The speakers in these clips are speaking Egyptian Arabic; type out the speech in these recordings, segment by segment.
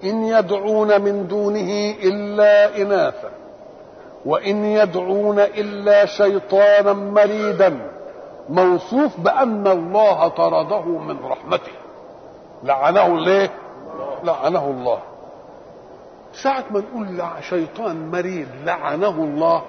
إن يدعون من دونه إلا إناثا وإن يدعون إلا شيطانا مريدا موصوف بأن الله طرده من رحمته لعنه ليه؟ لعنه الله ساعة ما نقول شيطان مريد لعنه الله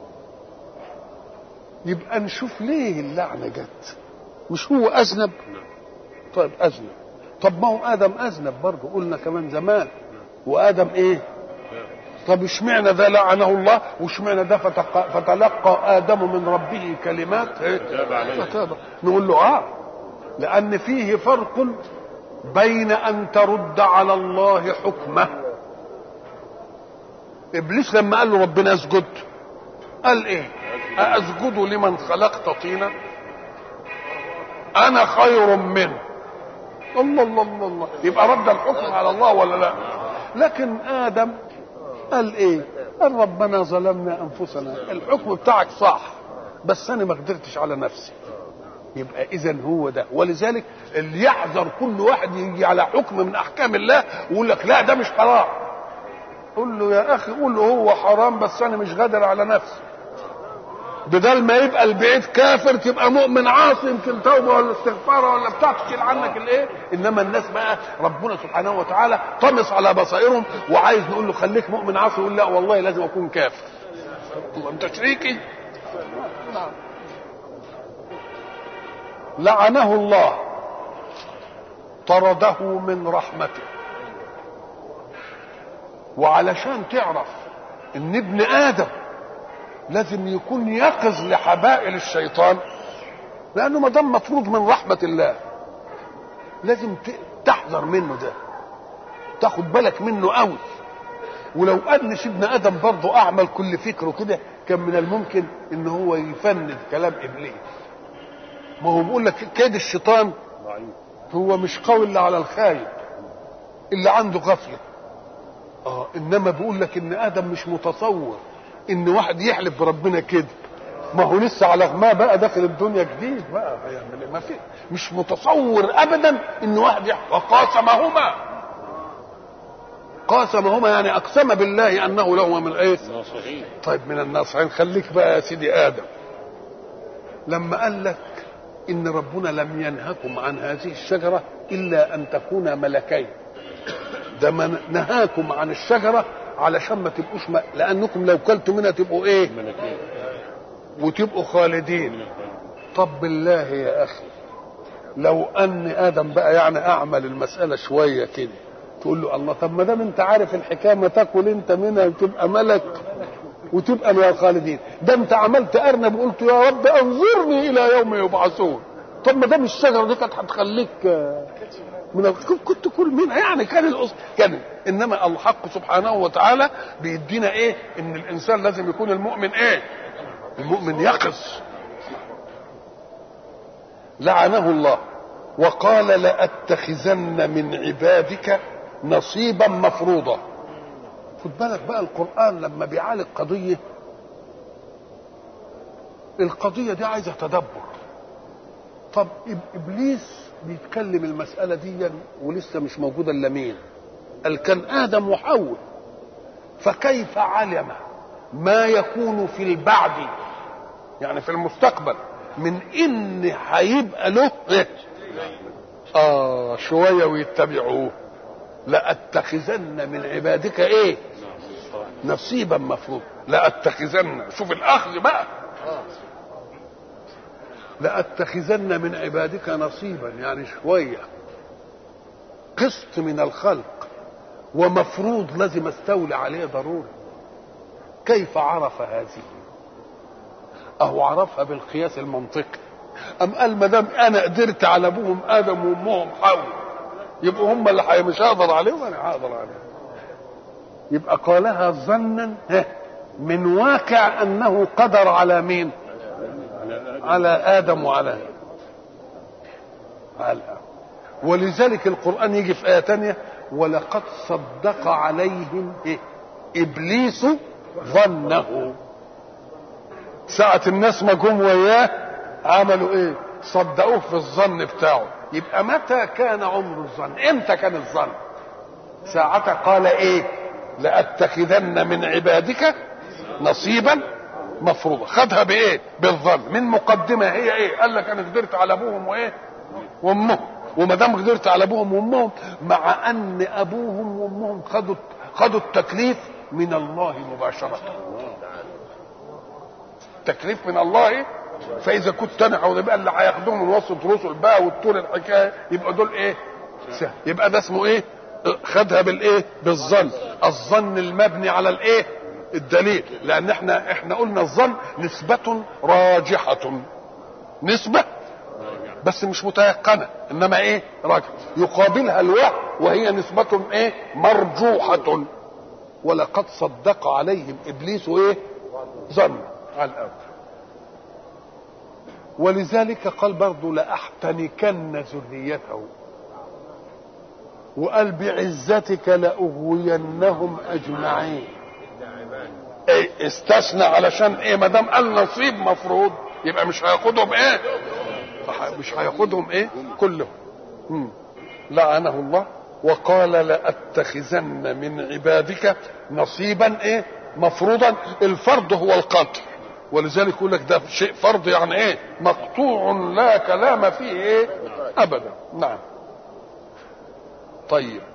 يبقى نشوف ليه اللعنة جت مش هو أذنب طيب أذنب طب ما هو آدم أذنب برضه قلنا كمان زمان وآدم إيه طب اشمعنى ده لعنه الله واشمعنى ده فتق... فتلقى آدم من ربه كلمات إيه؟ فتاب نقول له آه لأن فيه فرق بين أن ترد على الله حكمه إبليس لما قال له ربنا اسجد قال إيه أسجد لمن خلقت طينا أنا خير منه الله الله الله الله يبقى رد الحكم على الله ولا لا لكن آدم قال ايه قال ربنا ظلمنا انفسنا الحكم بتاعك صح بس انا ما قدرتش على نفسي يبقى اذا هو ده ولذلك اللي يحذر كل واحد يجي على حكم من احكام الله ويقول لك لا ده مش حرام قول له يا اخي قول له هو حرام بس انا مش قادر على نفسي بدل ما يبقى البعيد كافر تبقى مؤمن عاصي يمكن توبه ولا استغفار ولا بتاع تشيل عنك الايه انما الناس بقى ربنا سبحانه وتعالى طمس على بصائرهم وعايز نقول له خليك مؤمن عاصي يقول لا والله لازم اكون كافر انت شريكي لعنه الله طرده من رحمته وعلشان تعرف ان ابن ادم لازم يكون يقظ لحبائل الشيطان لانه ما دام مطرود من رحمه الله لازم تحذر منه ده تاخد بالك منه قوي ولو ان سيدنا ادم برضه اعمل كل فكره كده كان من الممكن ان هو يفند كلام ابليس ما هو بيقول لك كيد الشيطان هو مش قوي الا على الخايب اللي عنده غفله اه انما بيقول لك ان ادم مش متصور ان واحد يحلف بربنا كده ما هو لسه على ما بقى داخل الدنيا جديد بقى هيعمل ما في مش متصور ابدا ان واحد يحلف وقاسمهما قاسمهما يعني اقسم بالله انه له من ايه ناصحين طيب من الناصحين خليك بقى يا سيدي ادم لما قال لك ان ربنا لم ينهكم عن هذه الشجره الا ان تكونا ملكين ده من نهاكم عن الشجره علشان ما تبقوش م... لانكم لو كلتوا منها تبقوا ايه ملكين وتبقوا خالدين طب بالله يا اخي لو ان ادم بقى يعني اعمل المساله شويه كده تقول له الله طب ما دام انت عارف الحكايه ما تاكل انت منها وتبقى ملك وتبقى من الخالدين ده انت عملت ارنب وقلت يا رب انظرني الى يوم يبعثون طب ما دام الشجره دي كانت هتخليك آه، من ال- كنت- كنت كل منها يعني كان الأصل كان انما الحق سبحانه وتعالى بيدينا ايه ان الانسان لازم يكون المؤمن ايه المؤمن يقظ لعنه الله وقال لأتخذن من عبادك نصيبا مفروضا خد بالك بقى القرآن لما بيعالج قضية القضية دي عايزة تدبر طب إب- إبليس بيتكلم المسألة دي ولسه مش موجودة إلا مين قال كان آدم وحواء فكيف علم ما يكون في البعد يعني في المستقبل من ان هيبقى له إيه؟ اه شويه ويتبعوه لاتخذن من عبادك ايه نصيبا مفروض لاتخذن شوف الاخذ بقى لاتخذن من عبادك نصيبا يعني شويه قسط من الخلق ومفروض لازم استولي عليه ضروري كيف عرف هذه اهو عرفها بالقياس المنطقي ام قال ما دام انا قدرت على ابوهم ادم وامهم حواء يبقوا هم اللي حي- مش هقدر عليهم انا هقدر عليهم يبقى قالها ظنا ها، من واقع انه قدر على مين على ادم وعلى على ولذلك القران يجي في ايه تانية ولقد صدق عليهم إيه؟ ابليس ظنه ساعة الناس ما جم وياه عملوا ايه؟ صدقوه في الظن بتاعه يبقى متى كان عمر الظن؟ امتى كان الظن؟ ساعة قال ايه لأتخذن من عبادك نصيبا مفروضا خدها بايه بالظن من مقدمة هي ايه قال لك انا قدرت على ابوهم وايه وامهم وما دام قدرت على ابوهم وامهم مع ان ابوهم وامهم خدوا خدوا التكليف من الله مباشرة تكليف من الله فاذا كنت انا عاوز يبقى اللي هياخدوهم من وسط رسل بقى والطول الحكايه يبقى دول ايه؟ سهل يبقى ده اسمه ايه؟ خدها بالايه؟ بالظن الظن المبني على الايه؟ الدليل لان احنا احنا قلنا الظن نسبة راجحة نسبة بس مش متيقنة انما ايه؟ راجح يقابلها الوحي وهي نسبة ايه؟ مرجوحة ولقد صدق عليهم ابليس ايه؟ ظن على الاول ولذلك قال برضه لأحتنكن ذريته وقال بعزتك لأغوينهم أجمعين إيه استثنى علشان ايه ما دام قال نصيب مفروض يبقى مش هياخدهم ايه مش هياخدهم ايه كلهم مم. لعنه الله وقال لأتخذن من عبادك نصيبا ايه مفروضا الفرض هو القطع ولذلك يقول لك ده شيء فرض يعني ايه مقطوع لا كلام فيه ايه ابدا نعم طيب